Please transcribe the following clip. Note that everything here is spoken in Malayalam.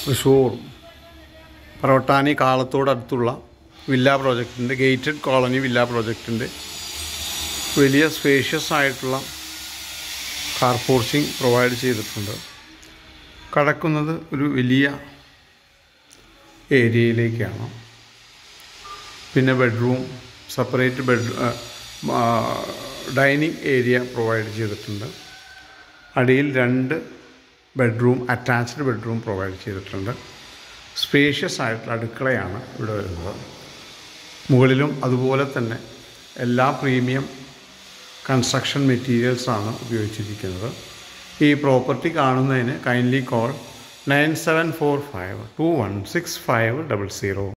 തൃശ്ശൂർ പറവട്ടാനി കാളത്തോടടുത്തുള്ള വില്ല പ്രോജക്റ്റിൻ്റെ ഗേറ്റഡ് കോളനി വില്ല പ്രോജക്റ്റിൻ്റെ വലിയ സ്പേഷ്യസ് ആയിട്ടുള്ള കാർ പോർച്ചിങ് പ്രൊവൈഡ് ചെയ്തിട്ടുണ്ട് കടക്കുന്നത് ഒരു വലിയ ഏരിയയിലേക്കാണ് പിന്നെ bedroom separate bed dining area provide ചെയ്തിട്ടുണ്ട് അടിയിൽ രണ്ട് ബെഡ്റൂം അറ്റാച്ച്ഡ് ബെഡ്റൂം പ്രൊവൈഡ് ചെയ്തിട്ടുണ്ട് സ്പേഷ്യസ് ആയിട്ടുള്ള അടുക്കളയാണ് ഇവിടെ വരുന്നത് മുകളിലും അതുപോലെ തന്നെ എല്ലാ പ്രീമിയം കൺസ്ട്രക്ഷൻ മെറ്റീരിയൽസാണ് ഉപയോഗിച്ചിരിക്കുന്നത് ഈ പ്രോപ്പർട്ടി കാണുന്നതിന് kindly call nine seven four five two one six five double zero